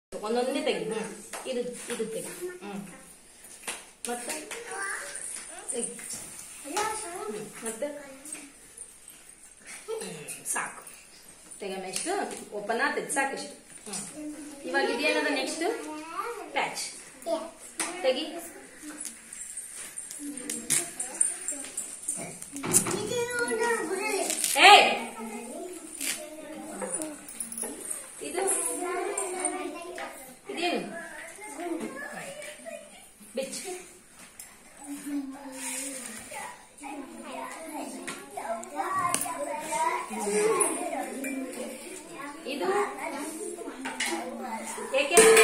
ಒಂದೊಂದೇ ತೆಗಿ ಹ್ಮ್ ಇದು ಇದು ತೆಗಿ ಹ್ಮ್ ಮತ್ತೆ ತೆಗಿ ಹ್ಮ್. ಮತ್ತೆ ಹ್ಮ್, ಸಾಕು ತೆಗಮ್ಮ ಎಷ್ಟು ಓಪನ್ ಆಗ್ತದೆ ಸಾಕಿಷ್ಟು ಹ್ಮ್ ಇವಾಗ ಇದೇನದ ನೆಕ್ಸ್ಟ್ ಪ್ಯಾಚ್ ತೆಗಿ ಏಯ್ ಇದು ಇದೇನು ಬಿಚ್ ಇದು ಏಕೆ